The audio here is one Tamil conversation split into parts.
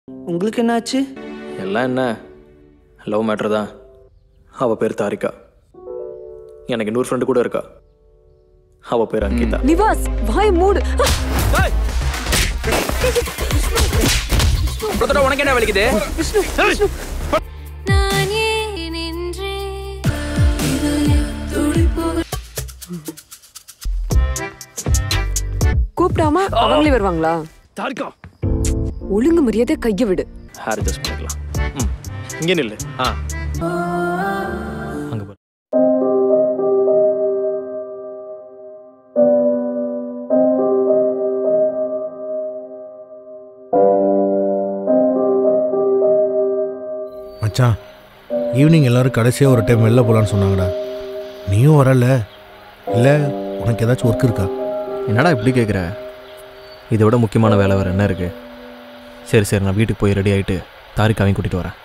உங்களுக்கு என்ன ஆச்சு எல்லாம் என்ன லவ் மேட்ரு தான் அவள் பேர் தாரிகா எனக்கு இன்னொரு ஃப்ரெண்டு கூட இருக்கா அவள் பேர் அங்கிதா நிவாஸ் வாய் மூடு உனக்கு என்ன வலிக்குது நானே நின்றேன் துடிப்புகள் கூப்பிடாம அவங்களே வருவாங்களா தாரிகா ஒழுங்கு மரியாதை கைய விடு ஹேர் அட்ஜஸ்ட் பண்ணிக்கலாம் ம் இங்கே நில்லு ஆ அங்கே பாரு மச்சான் ஈவினிங் எல்லாரும் கடைசியாக ஒரு டைம் வெளில போகலான்னு சொன்னாங்கடா நீயும் வரல இல்லை உனக்கு ஏதாச்சும் ஒர்க் இருக்கா என்னடா இப்படி கேட்குற இதை விட முக்கியமான வேலை வேறு என்ன இருக்கு சரி சரி நான் வீட்டுக்கு போய் ரெடி ஆகிட்டு தாரிகாவையும் கூட்டிகிட்டு வரேன்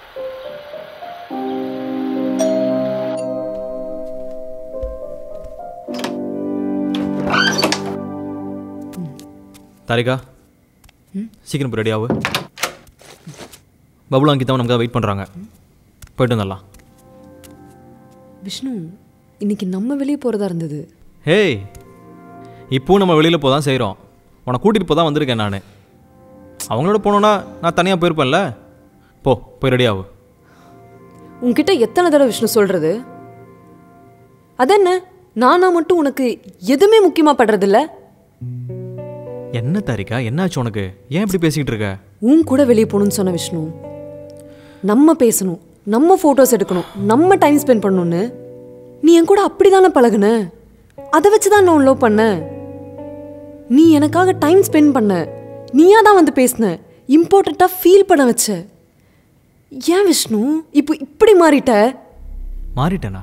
தாரிகா சீக்கிரம் போய் ரெடி ஆகு பபுலா அங்கிதான் நமக்கு வெயிட் பண்ணுறாங்க போயிட்டு வந்துடலாம் விஷ்ணு இன்னைக்கு நம்ம வெளியே போறதா இருந்தது ஹேய் இப்போவும் நம்ம வெளியில் போதான் செய்கிறோம் உன்னை கூட்டிகிட்டு போதான் வந்திருக்கேன் நான் அவங்களோட போனோன்னா நான் தனியாக போயிருப்பேன்ல போ போய் ரெடி ஆகு உன்கிட்ட எத்தனை தடவை விஷ்ணு சொல்றது அதென்ன நானா மட்டும் உனக்கு எதுவுமே முக்கியமா படுறதில்ல என்ன தாரிகா என்னாச்சு உனக்கு ஏன் இப்படி பேசிக்கிட்டு இருக்க உன் கூட வெளியே போகணும்னு சொன்ன விஷ்ணு நம்ம பேசணும் நம்ம ஃபோட்டோஸ் எடுக்கணும் நம்ம டைம் ஸ்பெண்ட் பண்ணணும்னு நீ என் கூட அப்படிதானே பழகுன அதை வச்சு தான் நான் லவ் பண்ண நீ எனக்காக டைம் ஸ்பெண்ட் பண்ண நீயா தான் வந்து பேசின இம்பார்ட்டண்ட்டாக ஃபீல் பண்ண வச்ச ஏன் விஷ்ணு இப்போ இப்படி மாறிட்ட மாறிட்டேனா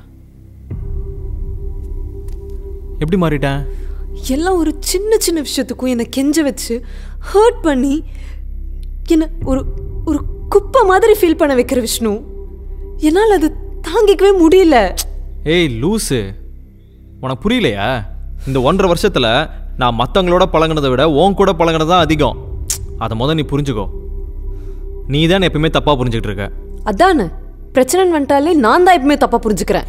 எப்படி மாறிட்டேன் எல்லாம் ஒரு சின்ன சின்ன விஷயத்துக்கும் என்னை கெஞ்ச வச்சு ஹர்ட் பண்ணி என்னை ஒரு ஒரு குப்பை மாதிரி ஃபீல் பண்ண வைக்கிற விஷ்ணு என்னால் அது தாங்கிக்கவே முடியல ஏய் லூஸு உனக்கு புரியலையா இந்த ஒன்றரை வருஷத்தில் நான் மற்றவங்களோட பழகுனதை விட உன் கூட பழகுனது தான் அதிகம் அதை முத நீ புரிஞ்சுக்கோ நீ தான் எப்பயுமே தப்பாக புரிஞ்சுக்கிட்டு இருக்க அதானே பிரச்சனைன்னு வந்துட்டாலே நான் தான் எப்பவுமே தப்பாக புரிஞ்சுக்கிறேன்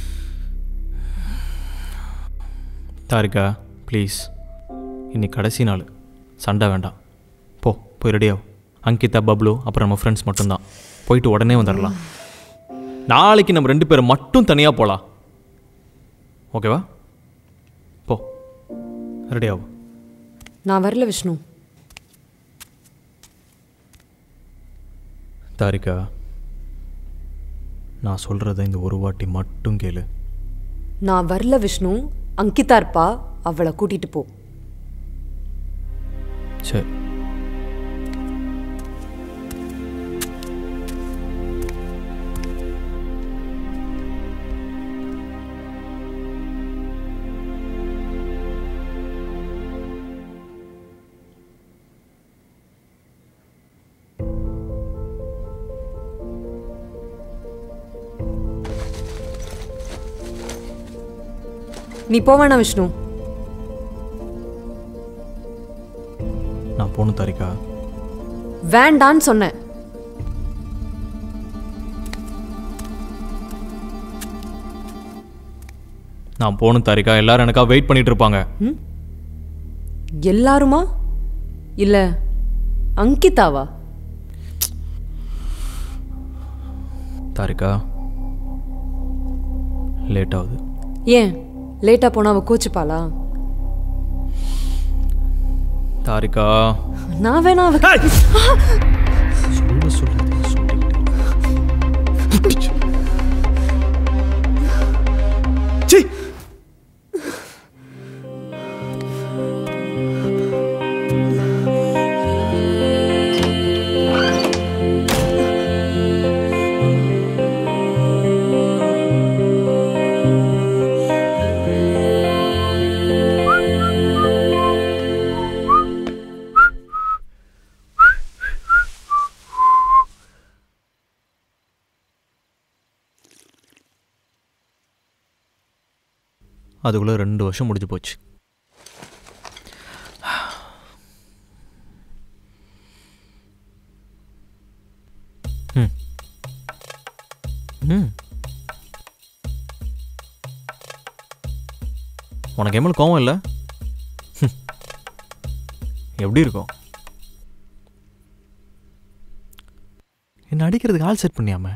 தாரிகா ப்ளீஸ் இன்னைக்கு கடைசி நாள் சண்டை வேண்டாம் போ போய் ரெடியாகும் அங்கிதா பப்ளு அப்புறம் நம்ம ஃப்ரெண்ட்ஸ் மட்டும்தான் போயிட்டு உடனே வந்துடலாம் நாளைக்கு நம்ம ரெண்டு பேரும் மட்டும் தனியாக போகலாம் ஓகேவா போ ரெடியாகும் நான் வரல விஷ்ணு தாரிகா நான் சொல்கிறத இந்த ஒரு வாட்டி மட்டும் கேளு நான் வரல விஷ்ணு அங்கிதா இருப்பா அவளை கூட்டிட்டு போ சரி நீ போவேணா விஷ்ணு நான் போகணும் தாரிகா வேண்டான்னு சொன்னேன் நான் போகணும் தாரிகா எல்லாரும் எனக்காக வெயிட் பண்ணிட்டு இருப்பாங்க எல்லாருமா இல்ல அங்கிதாவா தாரிகா லேட் ஆகுது ஏன் லேட்டா போனா அவ கோச்சுப்பாளா தாரிகா நான் வேணா அவ சொல்ல சொல்ல சொல்லிக்கிட்டு அதுக்குள்ளே ரெண்டு வருஷம் முடிஞ்சு போச்சு ம் உனக்கு எம்எல் கோவம் இல்லை எப்படி இருக்கும் என்ன அடிக்கிறதுக்கு ஆள் செட் பண்ணியாம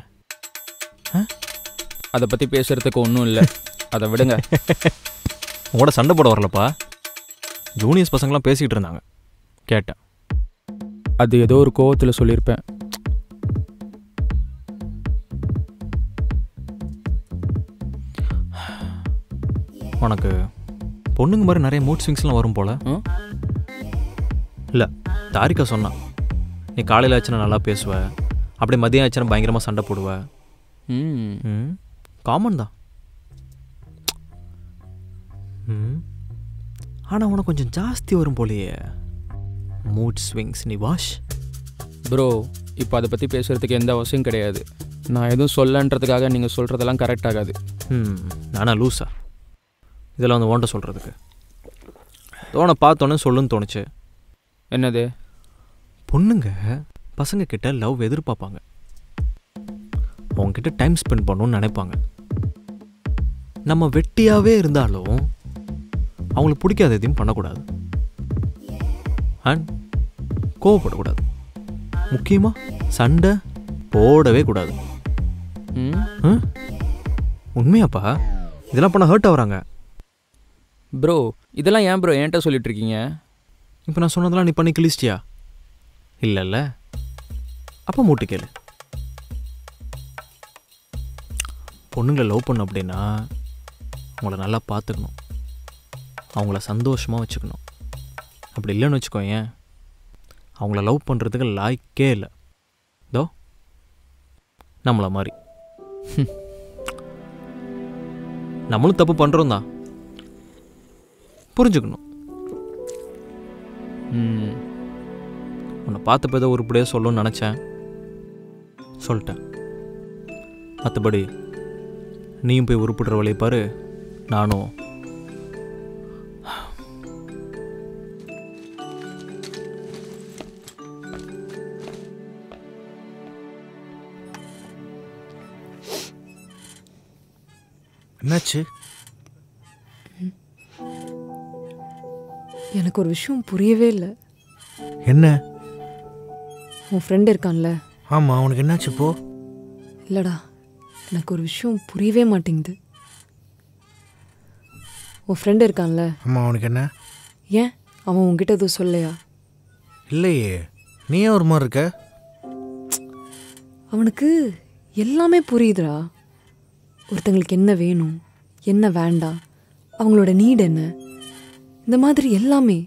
அதை பற்றி பேசுறதுக்கு ஒன்றும் இல்லை அதை விடுங்க உங்களோட சண்டை போட வரலப்பா ஜூனியர்ஸ் பசங்களாம் பேசிக்கிட்டு இருந்தாங்க கேட்டேன் அது ஏதோ ஒரு கோவத்தில் சொல்லியிருப்பேன் உனக்கு பொண்ணுங்க மாதிரி நிறைய மூட் ஸ்விங்ஸ்லாம் வரும் போல ம்? இல்லை தாரிகா சொன்னான் நீ காலையில் ஆச்சுன்னா நல்லா பேசுவ அப்படியே மதியம் ஆச்சுன்னா பயங்கரமாக சண்டை போடுவ ம் ம் காமன் தான் ம் ஆனால் உனக்கு கொஞ்சம் ஜாஸ்தி வரும் போலையே மூட் ஸ்விங்ஸ் நீ வாஷ் ப்ரோ இப்போ அதை பற்றி பேசுகிறதுக்கு எந்த அவசியம் கிடையாது நான் எதுவும் சொல்லன்றதுக்காக நீங்கள் சொல்கிறதெல்லாம் கரெக்ட் ஆகாது ம் நானா லூஸா இதெல்லாம் வந்து ஓண்ட சொல்கிறதுக்கு தோணை பார்த்தோன்னே சொல்லுன்னு தோணுச்சு என்னது பொண்ணுங்க பசங்க கிட்ட லவ் எதிர்பார்ப்பாங்க அவங்கக்கிட்ட டைம் ஸ்பெண்ட் பண்ணணும்னு நினைப்பாங்க நம்ம வெட்டியாகவே இருந்தாலும் அவங்களுக்கு பிடிக்காத எதையும் பண்ணக்கூடாது அண்ட் கோவப்படக்கூடாது முக்கியமாக சண்டை போடவே கூடாது ம் ம்? உண்மையாப்பா இதெல்லாம் பண்ண ஹர்ட் ஆகுறாங்க ப்ரோ இதெல்லாம் ஏன் ப்ரோ என்கிட்ட சொல்லிட்டு இருக்கீங்க இப்போ நான் சொன்னதெல்லாம் நீ பண்ணி கிழிச்சிட்டியா இல்லைல்ல அப்போ மூட்டு கேளு பொண்ணுங்களை லவ் பண்ண அப்படின்னா அவங்கள நல்லா பார்த்துக்கணும் அவங்கள சந்தோஷமாக வச்சுக்கணும் அப்படி இல்லைன்னு வச்சுக்கோயேன் அவங்கள லவ் பண்ணுறதுக்கு லாய்க்கே இல்லை தோ நம்மளை மாதிரி நம்மளும் தப்பு பண்ணுறோம் தான் புரிஞ்சுக்கணும் ம் உன்னை பார்த்தப்ப ஏதோ உருப்படியாக சொல்லணும்னு நினச்சேன் சொல்லிட்டேன் மற்றபடி நீயும் போய் உருப்பிடுற வழியை பாரு நானும் என்னாச்சு எனக்கு ஒரு விஷயம் புரியவே இல்லை என்ன உன் ஃப்ரெண்ட் இருக்கான்ல ஆமாம் உனக்கு என்னாச்சு இப்போ இல்லடா எனக்கு ஒரு விஷயம் புரியவே மாட்டேங்குது உன் ஃப்ரெண்ட் இருக்கான்ல ஆமாம் அவனுக்கு என்ன ஏன் அவன் உன்கிட்ட எதுவும் சொல்லையா இல்லையே நீ ஏன் ஒரு மாதிரி இருக்க அவனுக்கு எல்லாமே புரியுதுடா ஒருத்தங்களுக்கு என்ன வேணும் என்ன வேண்டாம் அவங்களோட நீட் என்ன இந்த மாதிரி எல்லாமே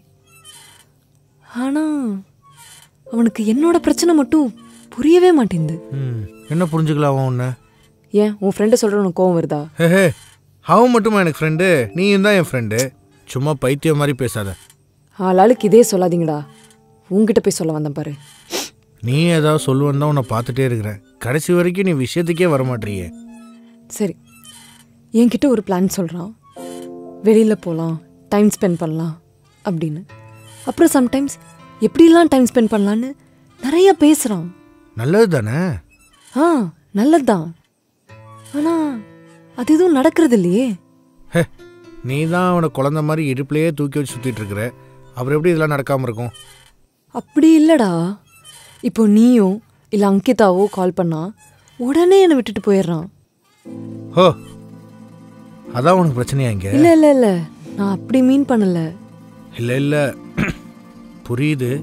ஆனால் அவனுக்கு என்னோட பிரச்சனை மட்டும் புரியவே மாட்டேங்குது ம் என்ன புரிஞ்சுக்கலாம் அவன் உன்னை ஏன் உன் ஃப்ரெண்டை சொல்கிற உனக்கு கோவம் வருதா ஹே ஹே அவன் மட்டுமா எனக்கு ஃப்ரெண்டு நீயும் தான் என் ஃப்ரெண்டு சும்மா பைத்தியம் மாதிரி பேசாத ஆளாளுக்கு இதே சொல்லாதீங்கடா உன்கிட்ட போய் சொல்ல வந்தேன் பாரு நீ ஏதாவது சொல்லுவேன்னு தான் உன்னை பார்த்துட்டே இருக்கிறேன் கடைசி வரைக்கும் நீ விஷயத்துக்கே வரமாட்டீங்க சரி என்கிட்ட ஒரு பிளான் சொல்கிறான் வெளியில் போகலாம் டைம் ஸ்பெண்ட் பண்ணலாம் அப்படின்னு அப்புறம் சம்டைம்ஸ் எப்படிலாம் டைம் ஸ்பெண்ட் பண்ணலான்னு நிறைய பேசுகிறான் நல்லது தானே ஆ நல்லதுதான் ஆனால் அது எதுவும் நடக்கிறது இல்லையே ஹே நீ தான் அவனை குழந்த மாதிரி இடுப்புலையே தூக்கி வச்சு சுற்றிட்டு இருக்கிற அப்புறம் எப்படி இதெல்லாம் நடக்காமல் இருக்கும் அப்படி இல்லைடா இப்போ நீயும் இல்லை அங்கிதாவோ கால் பண்ணா உடனே என்னை விட்டுட்டு போயிடுறான் ஹோ அதான் உனக்கு பிரச்சனையா இங்கே இல்லை இல்லை இல்லை நான் அப்படி மீன் பண்ணலை இல்லை இல்லை புரியுது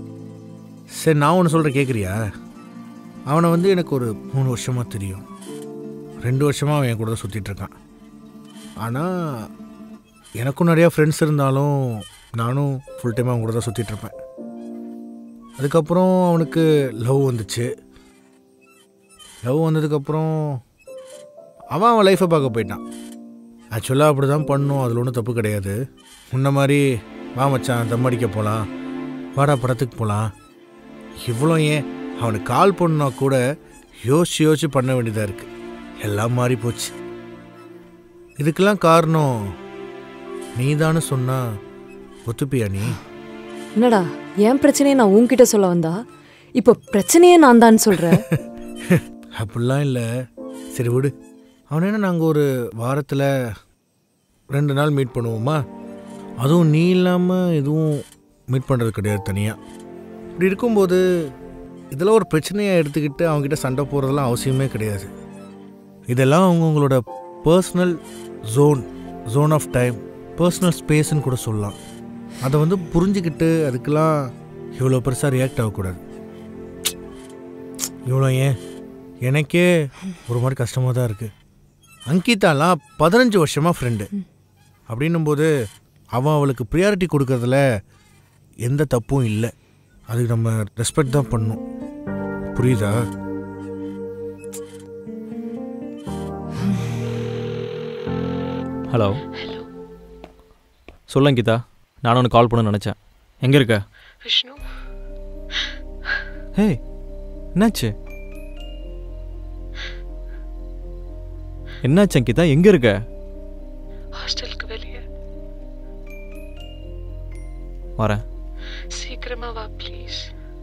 சரி நான் ஒன்று சொல்கிறேன் கேட்குறியா அவனை வந்து எனக்கு ஒரு மூணு வருஷமாக தெரியும் ரெண்டு வருஷமாக அவன் என் கூட தான் சுற்றிட்டு இருக்கான் ஆனால் எனக்கும் நிறையா ஃப்ரெண்ட்ஸ் இருந்தாலும் நானும் ஃபுல் டைம் அவன் கூட தான் சுற்றிட்டு இருப்பேன் அதுக்கப்புறம் அவனுக்கு லவ் வந்துச்சு லவ் வந்ததுக்கப்புறம் அவன் அவன் லைஃப்பை பார்க்க போயிட்டான் ஆக்சுவலாக அப்படி தான் பண்ணும் அதில் ஒன்றும் தப்பு கிடையாது முன்ன மாதிரி வா மச்சான் தம் அடிக்க போகலாம் வாடா படத்துக்கு போகலாம் இவ்வளோ ஏன் அவனுக்கு கால் பண்ணா கூட யோசிச்சு யோசிச்சு பண்ண வேண்டியதாக இருக்குது எல்லாம் மாறி போச்சு இதுக்கெல்லாம் காரணம் நீ தானே சொன்னா ஒத்துப்பியா நீ என்னடா என் பிரச்சனையை நான் உன்கிட்ட சொல்ல வந்தா இப்போ பிரச்சனையே நான் தான் சொல்கிறேன் அப்படிலாம் இல்லை சரி விடு அவன் என்ன நாங்கள் ஒரு வாரத்தில் ரெண்டு நாள் மீட் பண்ணுவோமா அதுவும் நீ இல்லாமல் எதுவும் மீட் பண்ணுறது கிடையாது தனியாக இப்படி இருக்கும்போது இதெல்லாம் ஒரு பிரச்சனையாக எடுத்துக்கிட்டு அவங்ககிட்ட சண்டை போடுறதெல்லாம் அவசியமே கிடையாது இதெல்லாம் அவங்கவுங்களோட personal zone zone off time personal ஸ்பேஸ்ன்னு கூட சொல்லலாம் அதை வந்து புரிஞ்சுக்கிட்டு அதுக்கெல்லாம் இவ்வளோ பெருசாக ரியாக்ட் ஆகக்கூடாது இவ்வளோ ஏன் எனக்கே ஒரு மாதிரி கஷ்டமாக தான் இருக்குது அங்கிதாலாம் பதினஞ்சு வருஷமாக ஃப்ரெண்டு அப்படின்னும்போது அவன் அவளுக்கு ப்ரியாரிட்டி கொடுக்கறதுல எந்த தப்பும் இல்லை அதுக்கு நம்ம ரெஸ்பெக்ட் தான் பண்ணணும் புரியுதா ஹலோ சொல்ல கீதா நானும் உனக்கு கால் பண்ண நினச்சேன் எங்கே இருக்க விஷ்ணு ஹே என்னாச்சு என்னாச்சு அங்கிதா எங்கே இருக்க ஹாஸ்டலுக்கு வெளியே வரேன் சீக்கிரமா வா ப்ளீஸ்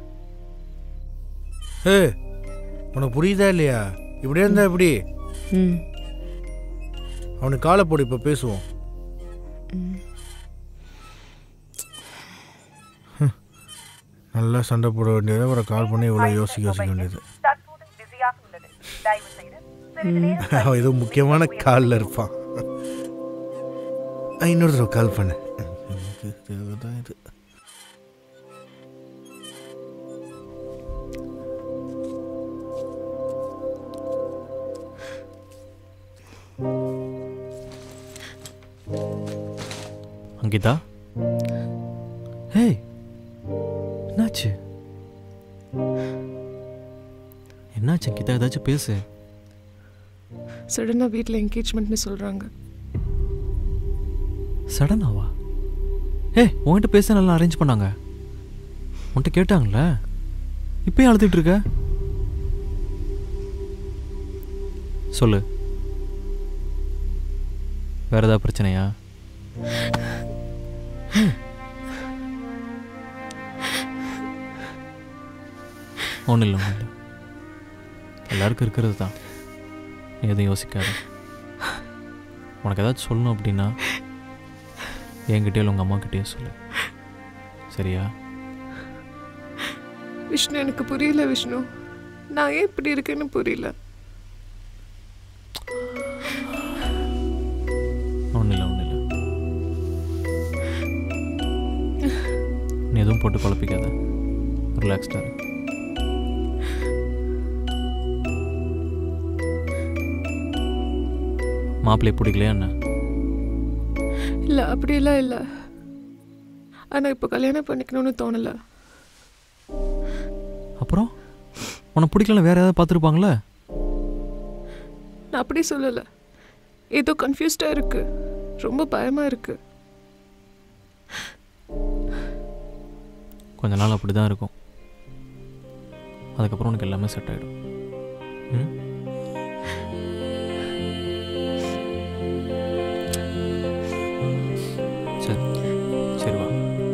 ஏ உனக்கு புரியுதா இல்லையா இப்படியே இருந்தா எப்படி ம் அவனுக்கு காலை போடு இப்போ பேசுவோம் ஹம். நல்லா சண்டை போட வேண்டியது அப்புறம் கால் பண்ணி இவ்வளோ யோசிக்க யோசிக்க வேண்டியது அவன் ஏதோ முக்கியமான காலில் இருப்பான் ஆ, இன்னொரு தடவை கால் பண்ணு எனக்கு தேவைதான் இது அங்கிதா ஹே என்னாச்சு என்னாச்சு அங்கிதா ஏதாச்சும் பேசு சடனாக வீட்டில் என்கேஜ்மெண்ட்னு சொல்கிறாங்க சடனாவா ஏ உன்கிட்ட பேச நல்லா அரேஞ்ச் பண்ணாங்க உன்கிட்ட கேட்டாங்களே இப்பயும் அழுதுட்டு இருக்க சொல்லு வேற ஏதாவது பிரச்சனையா ஒன்றும் இல்லை ஒன்றும் இல்லை எல்லாருக்கும் இருக்கிறது தான் நீ எதுவும் யோசிக்காத உனக்கு ஏதாச்சும் சொல்லணும் அப்படின்னா என்கிட்டயோ இல்லை உங்கள் அம்மா கிட்டேயோ சொல்லு சரியா விஷ்ணு எனக்கு புரியல விஷ்ணு நான் ஏன் இப்படி இருக்கேன்னு புரியல ஒன்றும் இல்லை ஒன்றும் இல்லை நீ எதுவும் போட்டு குழப்பிக்காத ரிலாக்ஸ்டாக இரு மாப்பிள்ளை பிடிக்கலையா என்ன இல்லை அப்படியெல்லாம் இல்லை ஆனால் இப்போ கல்யாணம் பண்ணிக்கணும்னு தோணலை அப்புறம் உனக்கு பிடிக்கலன்னு வேற ஏதாவது பார்த்துருப்பாங்களே நான் அப்படி சொல்லலை ஏதோ கன்ஃபியூஸ்டாக இருக்கு ரொம்ப பயமாக இருக்கு கொஞ்ச நாள் அப்படி தான் இருக்கும் அதுக்கப்புறம் உனக்கு எல்லாமே செட் ஆகிடும் ம் சரி சரி வா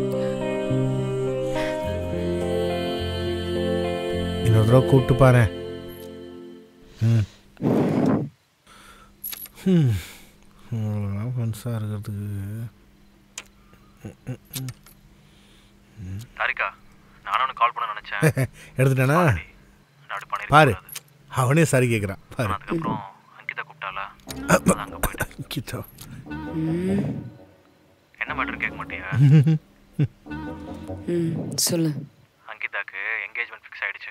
இன்னொரு தடவை கூப்பிட்டு பாரு ம் ம் இவ்வளோலாம் ஃப்ரெண்ட்ஸாக இருக்கிறதுக்கு தாரிகா நானும் உனக்கு கால் பண்ண நினச்சேன் எடுத்துட்டானா அப்படி பாரு அவனே சரி கேட்குறான் பாரு அதுக்கப்புறம் அங்கிதா கூப்பிட்டாளா அங்கே போயிட்டேன் கிச்சோ என்ன மேட்ரு கேட்க மாட்டியா ம் சொல்லு அங்கிதாக்கு என்கேஜ்மெண்ட் ஃபிக்ஸ் ஆயிடுச்சு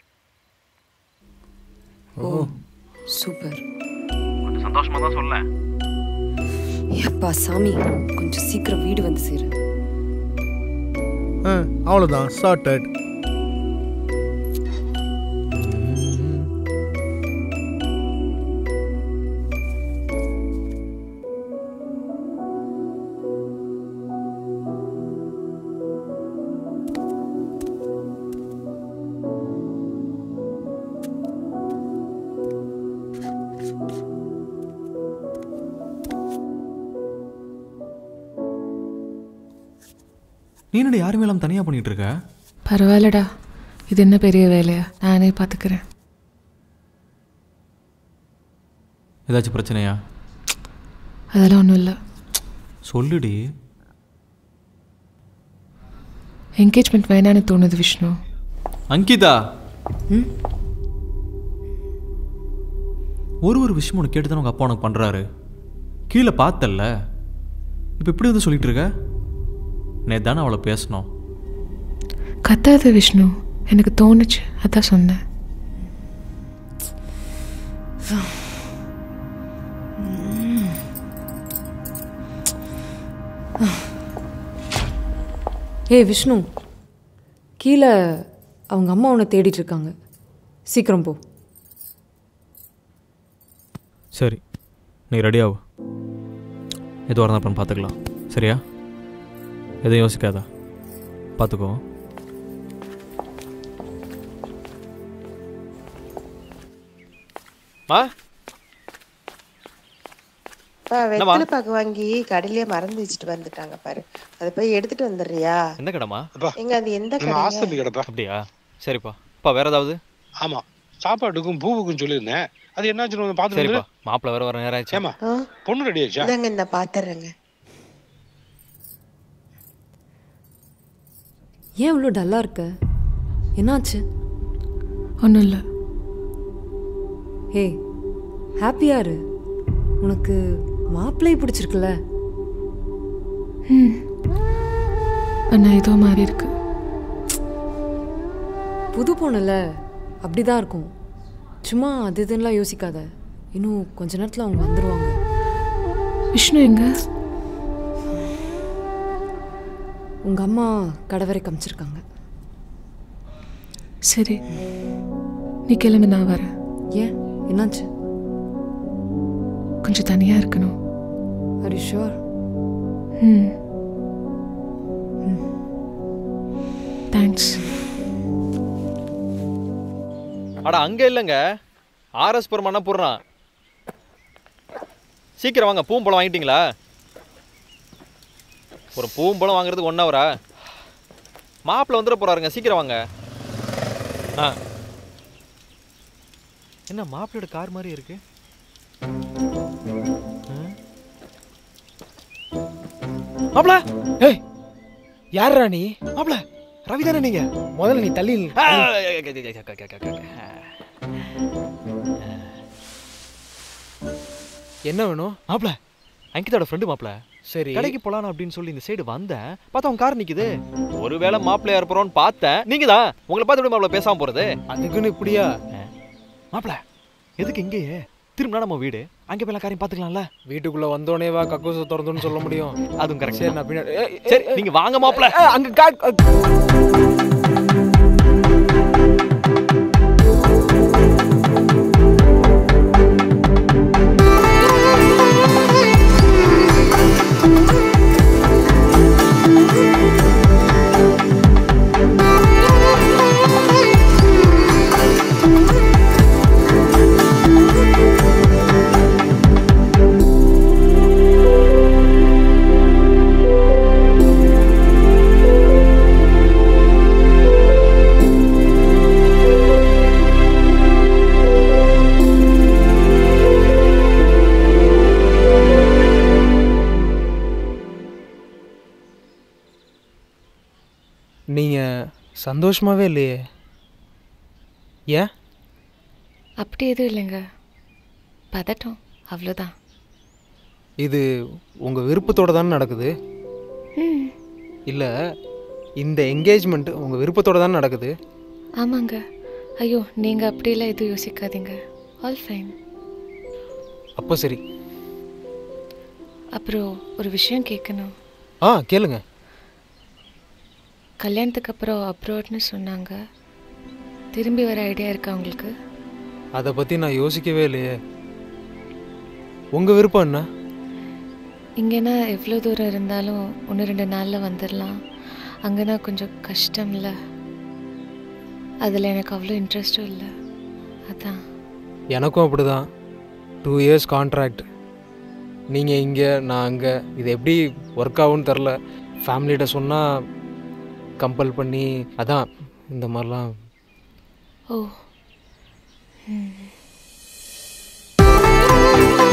ஓ சூப்பர் கொஞ்சம் சந்தோஷமா தான் சொல்ல எப்பா சாமி கொஞ்சம் சீக்கிரம் வீடு வந்து சேரு ஆ அவ்வளோதான் சார்ட்டட் நீ என்னடி யாருமே இல்லாமல் தனியாக பண்ணிட்டு இருக்க பரவாயில்லடா இது என்ன பெரிய வேலையா நானே பார்த்துக்கிறேன் ஏதாச்சும் பிரச்சனையா அதெல்லாம் ஒன்றும் இல்லை சொல்லுடி என்கேஜ்மெண்ட் வேணான்னு தோணுது விஷ்ணு அங்கிதா ஒரு ஒரு விஷயம் உனக்கு கேட்டு தானே உங்கள் அப்பா உனக்கு பண்ணுறாரு கீழே பார்த்தல்ல இப்போ இப்படி வந்து சொல்லிட்டு இருக்க நேற்று தானே அவளை பேசணும் கத்தாத விஷ்ணு எனக்கு தோணுச்சு அதான் சொன்னேன் ஏய் விஷ்ணு கீழே அவங்க அம்மா உன்னை தேடிட்டு இருக்காங்க சீக்கிரம் போ சரி நீ ரெடி ஆகு எதுவாக இருந்தால் அப்புறம் பார்த்துக்கலாம் சரியா எதுவும் யோசிக்காதா பார்த்துக்கோ மா அப்பா வெத்தலை பாக்கு வாங்கி கடையிலேயே மறந்து வச்சுட்டு வந்துட்டாங்க பாரு அதை போய் எடுத்துட்டு வந்துடுறியா எந்த கடைமா எங்க அது எந்த நம்ம கடை ஹாஸ்டல் கிடப்பா அப்படியா சரிப்பா அப்பா வேற ஏதாவது ஆமா சாப்பாட்டுக்கும் பூவுக்கும் சொல்லியிருந்தேன் அது என்னாச்சுன்னு வந்து பார்த்து சரிப்பா வந்து மாப்பிள்ளை வேற வர நேரம் ஆயிடுச்சு ஏமா ஆ, பொண்ணு ரெடி ஆச்சா இந்தாங்க இந்த பாத்துறேங்க ஏன் இவ்வளோ டல்லாக இருக்க என்னாச்சு ஒன்றும் இல்லை ஏய் ஹாப்பியா இரு உனக்கு மாப்பிள்ளை பிடிச்சிருக்குல்ல ஆனால் ஏதோ மாறி இருக்கு புது பொண்ணுல அப்படிதான் இருக்கும் சும்மா அது இதுன்னுலாம் யோசிக்காத இன்னும் கொஞ்ச நேரத்தில் அவங்க வந்துடுவாங்க விஷ்ணு எங்க உங்கள் அம்மா கடை வரை காமிச்சிருக்காங்க சரி நீ கிளம்பி நான் வரேன் ஏன் என்னாச்சு கொஞ்சம் தனியாக இருக்கணும் are you sure hmm thanks அட அங்கே இல்லைங்க ஆர்எஸ் பெருமானா போடுறான் சீக்கிரம் வாங்க பூம்பழம் வாங்கிட்டீங்களா ஒரு பூம்பழம் வாங்குறதுக்கு ஒன் ஹவரா மாப்பிள்ளை வந்துட போறாருங்க சீக்கிரம் வாங்க ஆ என்ன மாப்பிள்ளையோட கார் மாதிரி இருக்கு மாப்பிள்ள ஏய் யாரா நீ மாப்பிள்ள ரவி தானே நீங்க முதல்ல நீ தள்ளி நில்லு. ஆ, என்ன வேணும் மாப்பிள அங்கிதோட ஃப்ரெண்டு மாப்பிள சரி கடைக்கு போலாம் அப்படின்னு சொல்லி இந்த சைடு வந்தேன் பார்த்தா உன் கார் நிக்குது ஒருவேளை மாப்பிள்ளையா இருப்போம்னு பார்த்தேன் நீங்க தான் உங்களை பார்த்து எப்படி மாப்பிள பேசாம போறது அதுக்குன்னு இப்படியா மாப்பிள எதுக்கு இங்கேயே திரும்பினா நம்ம வீடு அங்கே போய் எல்லா காரையும் பார்த்துக்கலாம்ல வீட்டுக்குள்ள வந்தோடனே வா கக்கூச திறந்துன்னு சொல்ல முடியும் அதுவும் கரெக்ட் சரி நான் பின்னாடி ஏய், ஏய், சரி ஏய், நீங்க வாங்க மாப்பிள ஏய், அங்க கா நீங்க சந்தோஷமாவே இல்லையே ஏன் அப்படி எதுவும் இல்லைங்க பதட்டம் அவ்வளோதான் இது உங்க விருப்பத்தோட தானே நடக்குது ம் இல்ல இந்த என்கேஜ்மெண்ட் உங்க விருப்பத்தோட தானே நடக்குது ஆமாங்க ஐயோ நீங்கள் அப்படியெல்லாம் எதுவும் யோசிக்காதீங்க ஆல் ஃபைன் அப்போ சரி அப்புறம் ஒரு விஷயம் கேட்கணும் ஆ கேளுங்க கல்யாணத்துக்கு அப்புறம் அப்ரோட்னு சொன்னாங்க திரும்பி வர ஐடியா இருக்கா உங்களுக்கு அதை பத்தி நான் யோசிக்கவே இல்லையே உங்க விருப்பம் என்ன இங்கேனா எவ்வளோ தூரம் இருந்தாலும் ஒன்று ரெண்டு நாளில் வந்துடலாம் அங்கேனா கொஞ்சம் கஷ்டம் இல்லை அதில் எனக்கு அவ்வளோ இன்ட்ரெஸ்ட்டும் இல்லை அதான் எனக்கும் அப்படிதான் டூ இயர்ஸ் கான்ட்ராக்ட் நீங்கள் இங்கே நான் அங்கே இது எப்படி ஒர்க் ஆகும்னு தெரில ஃபேமிலிகிட்ட சொன்னால் கம்பல் பண்ணி அதான் இந்த மாதிரிலாம் ஓ ம்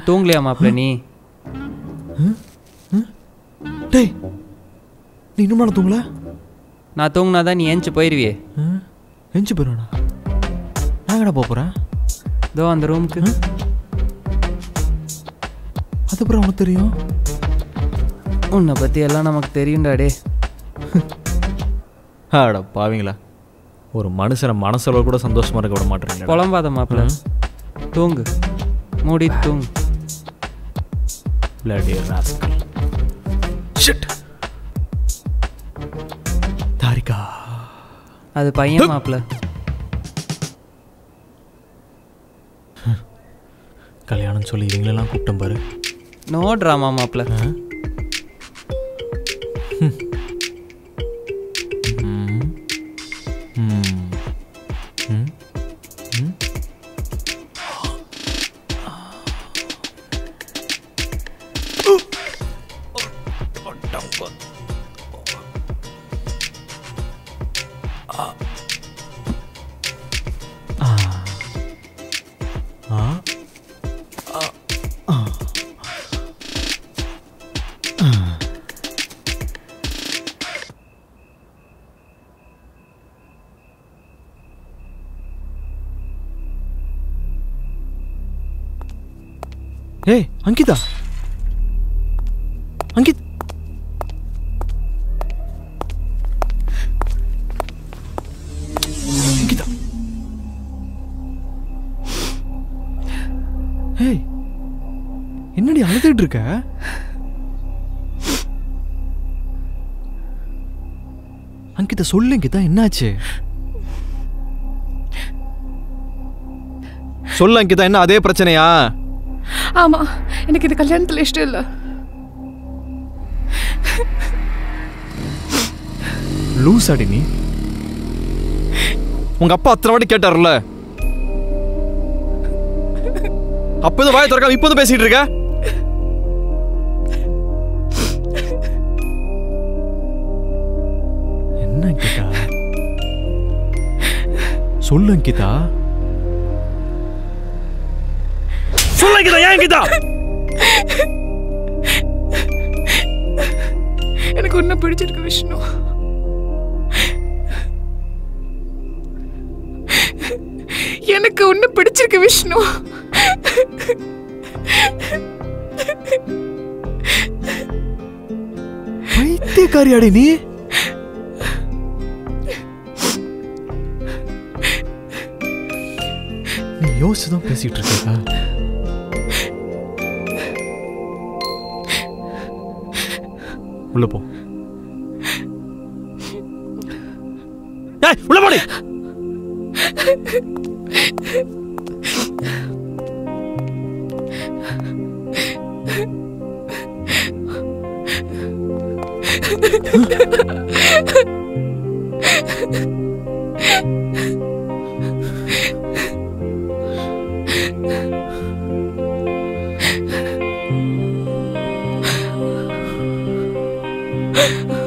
இன்னும் தூங்கலையா மாப்பிள்ள நீ டேய் நீ இன்னும் மேலே தூங்கல நான் தூங்கினா தான் நீ ஏஞ்சி போயிடுவியே எஞ்சி போயிடுவேண்ணா நான் எங்கடா போக போகிறேன் இதோ அந்த ரூமுக்கு அது அப்புறம் உனக்கு தெரியும் உன்னை பற்றி எல்லாம் நமக்கு தெரியும்டா டே ஆடா பாவீங்களா ஒரு மனுஷனை மனசளவு கூட சந்தோஷமா இருக்க விட மாட்டேறீங்க புலம்பாத மாப்பிள்ள தூங்கு மூடி தூங்கு பிளடி ராஸ்கல் ஷிட் தாரிகா அது பையன் மாப்பிள்ள கல்யாணம் சொல்லி இவங்களெல்லாம் கூப்பிட்டேன் பாரு நோ ட்ராமா மாப்பிள்ள ம். ம். ம். ம். ஆ. ஆ. ஆ. ஆ. ஆ. ஏய் அங்கிதா அங்கித் அங்கிதா ஏய் என்னடி அழுதுட்டு இருக்க அங்கிதா சொல்லு அங்கிதா என்னாச்சு சொல்லு அங்கிதா என்ன அதே பிரச்சனையா ஆமா எனக்கு இந்த கல்யாணத்துல இஷ்டம் இல்லை லூஸ் அடி நீ உங்க அப்பா அத்தனை வாட்டி கேட்டார்ல அப்ப வாய திறக்காம இப்போது பேசிட்டு இருக்க என்ன அங்கிதா சொல்லு அங்கிதா சொல்லு அங்கிதா ஏன் அங்கிதா எனக்கு ஒன்றும் பிடிச்சிருக்கு விஷ்ணு எனக்கு ஒன்று பிடிச்சிருக்கு விஷ்ணு பைத்தியக்காரியாடி நீ நீ யோசிச்சு தான் பேசிட்டு இருக்கியா உள்ள போ ஏய் உள்ள போடி Ha